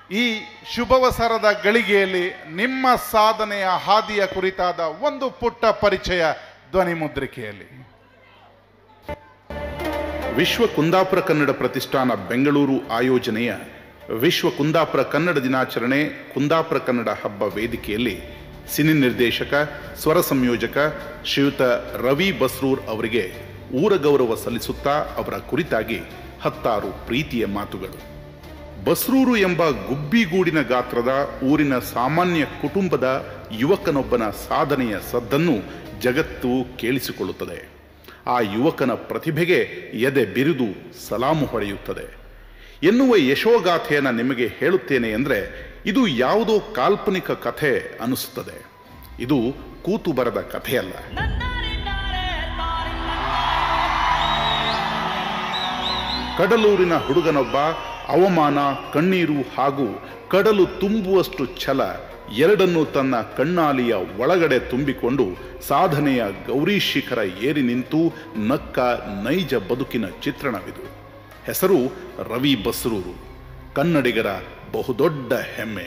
ಈ ಶುಭವಸರದ ಗಳಿಗೆಯಲ್ಲಿ ನಿಮ್ಮ ಸಾಧನೆಯ ಹಾದಿಯ ಕುರಿತಾದ ಒಂದು ಪುಟ್ಟ ಪರಿಚಯ ಧ್ವನಿ ಮುದ್ರಿಕೆಯಲ್ಲಿ ವಿಶ್ವ ಕುಂದಾಪುರ ಕನ್ನಡ ಪ್ರತಿಷ್ಠಾನ ಬೆಂಗಳೂರು ಆಯೋಜನೆಯ ವಿಶ್ವ ಕುಂದಾಪುರ ಕನ್ನಡ ದಿನಾಚರಣೆ ಕುಂದಾಪುರ ಕನ್ನಡ ಹಬ್ಬ ವೇದಿಕೆಯಲ್ಲಿ ಸಿನಿ ನಿರ್ದೇಶಕ ಸ್ವರ ಸಂಯೋಜಕ ಶ್ರೀಯುತ ರವಿ ಬಸ್ರೂರ್ ಅವರಿಗೆ ಊರ ಗೌರವ ಸಲ್ಲಿಸುತ್ತಾ ಅವರ ಕುರಿತಾಗಿ ಹತ್ತಾರು ಪ್ರೀತಿಯ ಮಾತುಗಳು ಬಸ್ರೂರು ಎಂಬ ಗುಬ್ಬಿಗೂಡಿನ ಗಾತ್ರದ ಊರಿನ ಸಾಮಾನ್ಯ ಕುಟುಂಬದ ಯುವಕನೊಬ್ಬನ ಸಾಧನೆಯ ಸದ್ದನ್ನು ಜಗತ್ತು ಕೇಳಿಸಿಕೊಳ್ಳುತ್ತದೆ ಆ ಯುವಕನ ಪ್ರತಿಭೆಗೆ ಎದೆ ಬಿರಿದು ಸಲಾಮು ಹೊಡೆಯುತ್ತದೆ ಎನ್ನುವ ಯಶೋಗಾಥೆಯನ್ನು ನಿಮಗೆ ಹೇಳುತ್ತೇನೆ ಅಂದರೆ ಇದು ಯಾವುದೋ ಕಾಲ್ಪನಿಕ ಕಥೆ ಅನಿಸುತ್ತದೆ ಇದು ಕೂತು ಬರದ ಕಥೆಯಲ್ಲ ಕಡಲೂರಿನ ಹುಡುಗನೊಬ್ಬ ಅವಮಾನ ಕಣ್ಣೀರು ಹಾಗೂ ಕಡಲು ತುಂಬುವಷ್ಟು ಛಲ ಎರಡನ್ನೂ ತನ್ನ ಕಣ್ಣಾಲಿಯ ಒಳಗಡೆ ತುಂಬಿಕೊಂಡು ಸಾಧನೆಯ ಗೌರಿ ಶಿಖರ ಏರಿ ನಿಂತು ನಕ್ಕ ನೈಜ ಬದುಕಿನ ಚಿತ್ರಣವಿದು ಹೆಸರು ರವಿ ಬಸ್ರೂರು ಕನ್ನಡಿಗರ ಬಹುದೊಡ್ಡ ಹೆಮ್ಮೆ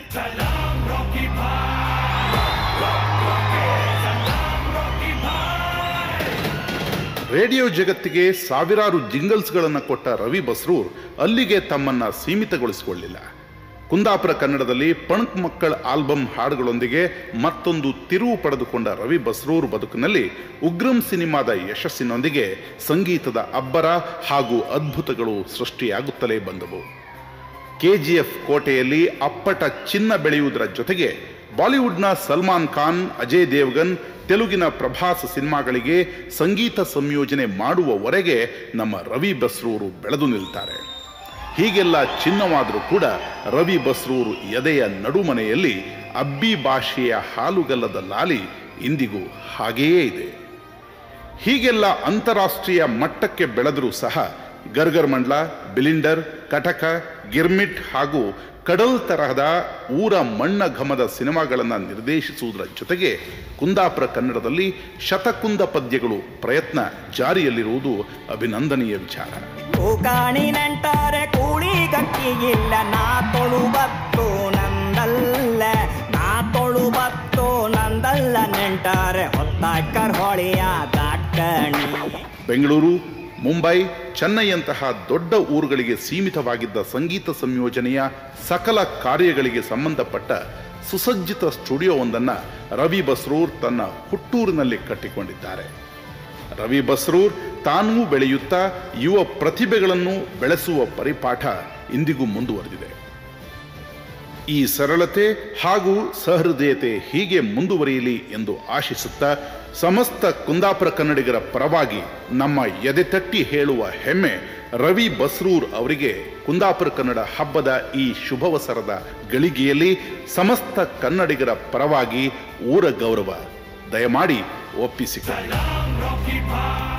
ರೇಡಿಯೋ ಜಗತ್ತಿಗೆ ಸಾವಿರಾರು ಜಿಂಗಲ್ಸ್ಗಳನ್ನು ಕೊಟ್ಟ ರವಿ ಬಸ್ರೂರ್ ಅಲ್ಲಿಗೆ ತಮ್ಮನ್ನ ಸೀಮಿತಗೊಳಿಸಿಕೊಳ್ಳಿಲ್ಲ ಕುಂದಾಪುರ ಕನ್ನಡದಲ್ಲಿ ಪಣಕ್ ಮಕ್ಕಳ ಆಲ್ಬಮ್ ಹಾಡುಗಳೊಂದಿಗೆ ಮತ್ತೊಂದು ತಿರುವು ಪಡೆದುಕೊಂಡ ರವಿ ಬಸ್ರೂರ್ ಬದುಕಿನಲ್ಲಿ ಉಗ್ರಂ ಸಿನಿಮಾದ ಯಶಸ್ಸಿನೊಂದಿಗೆ ಸಂಗೀತದ ಅಬ್ಬರ ಹಾಗೂ ಅದ್ಭುತಗಳು ಸೃಷ್ಟಿಯಾಗುತ್ತಲೇ ಬಂದವು ಕೆಜಿಎಫ್ ಕೋಟೆಯಲ್ಲಿ ಅಪ್ಪಟ ಚಿನ್ನ ಬೆಳೆಯುವುದರ ಜೊತೆಗೆ ಬಾಲಿವುಡ್ನ ಸಲ್ಮಾನ್ ಖಾನ್ ಅಜಯ್ ದೇವ್ಗನ್ ತೆಲುಗಿನ ಪ್ರಭಾಸ್ ಸಿನಿಮಾಗಳಿಗೆ ಸಂಗೀತ ಸಂಯೋಜನೆ ಮಾಡುವವರೆಗೆ ನಮ್ಮ ರವಿ ಬಸ್ರೂರು ಬೆಳೆದು ನಿಲ್ತಾರೆ ಹೀಗೆಲ್ಲ ಚಿನ್ನವಾದರೂ ಕೂಡ ರವಿ ಬಸ್ರೂರು ಎದೆಯ ನಡುಮನೆಯಲ್ಲಿ ಅಬ್ಬಿ ಭಾಷೆಯ ಹಾಲುಗಲ್ಲದ ಲಾಲಿ ಇಂದಿಗೂ ಹಾಗೆಯೇ ಇದೆ ಹೀಗೆಲ್ಲ ಅಂತಾರಾಷ್ಟ್ರೀಯ ಮಟ್ಟಕ್ಕೆ ಬೆಳೆದರೂ ಸಹ ಗರ್ಗರ್ ಮಂಡ್ಲ ಬಿಲಿಂಡರ್ ಕಟಕ ಗಿರ್ಮಿಟ್ ಹಾಗೂ ಕಡಲ್ ತರಹದ ಊರ ಮಣ್ಣ ಘಮದ ಸಿನಿಮಾಗಳನ್ನು ನಿರ್ದೇಶಿಸುವುದರ ಜೊತೆಗೆ ಕುಂದಾಪುರ ಕನ್ನಡದಲ್ಲಿ ಶತಕುಂದ ಪದ್ಯಗಳು ಪ್ರಯತ್ನ ಜಾರಿಯಲ್ಲಿರುವುದು ಅಭಿನಂದನೀಯ ವಿಚಾರ ಕಾಣಿ ನೆಂಟಾರೆ ಕೂಳಿ ಗಟ್ಟಿಗಿಲ್ಲ ನಾ ತೊಳು ಬತ್ತು ನಂದಲ್ಲ ನಾ ತೊಳು ಬತ್ತು ನಂದಲ್ಲ ನೆಂಟಾರೆ ಹೊತ್ತಾಕರ್ ಹೊಳೆಯ ದಾಟಣಿ ಬೆಂಗಳೂರು ಮುಂಬೈ ಚೆನ್ನೈಯಂತಹ ದೊಡ್ಡ ಊರುಗಳಿಗೆ ಸೀಮಿತವಾಗಿದ್ದ ಸಂಗೀತ ಸಂಯೋಜನೆಯ ಸಕಲ ಕಾರ್ಯಗಳಿಗೆ ಸಂಬಂಧಪಟ್ಟ ಸುಸಜ್ಜಿತ ಸ್ಟುಡಿಯೋವೊಂದನ್ನು ರವಿ ಬಸ್ರೂರ್ ತನ್ನ ಹುಟ್ಟೂರಿನಲ್ಲಿ ಕಟ್ಟಿಕೊಂಡಿದ್ದಾರೆ ರವಿ ಬಸ್ರೂರ್ ತಾನೂ ಬೆಳೆಯುತ್ತಾ ಯುವ ಪ್ರತಿಭೆಗಳನ್ನು ಬೆಳೆಸುವ ಪರಿಪಾಠ ಇಂದಿಗೂ ಮುಂದುವರೆದಿದೆ ಈ ಸರಳತೆ ಹಾಗೂ ಸಹೃದಯತೆ ಹೀಗೆ ಮುಂದುವರಿಯಲಿ ಎಂದು ಆಶಿಸುತ್ತಾ ಸಮಸ್ತ ಕುಂದಾಪುರ ಕನ್ನಡಿಗರ ಪರವಾಗಿ ನಮ್ಮ ಎದೆ ತಟ್ಟಿ ಹೇಳುವ ಹೆಮ್ಮೆ ರವಿ ಬಸ್ರೂರ್ ಅವರಿಗೆ ಕುಂದಾಪುರ ಕನ್ನಡ ಹಬ್ಬದ ಈ ಶುಭವಸರದ ಗಳಿಗೆಯಲ್ಲಿ ಸಮಸ್ತ ಕನ್ನಡಿಗರ ಪರವಾಗಿ ಊರ ಗೌರವ ದಯಮಾಡಿ ಒಪ್ಪಿಸಿಕೊಳ್ಳಿ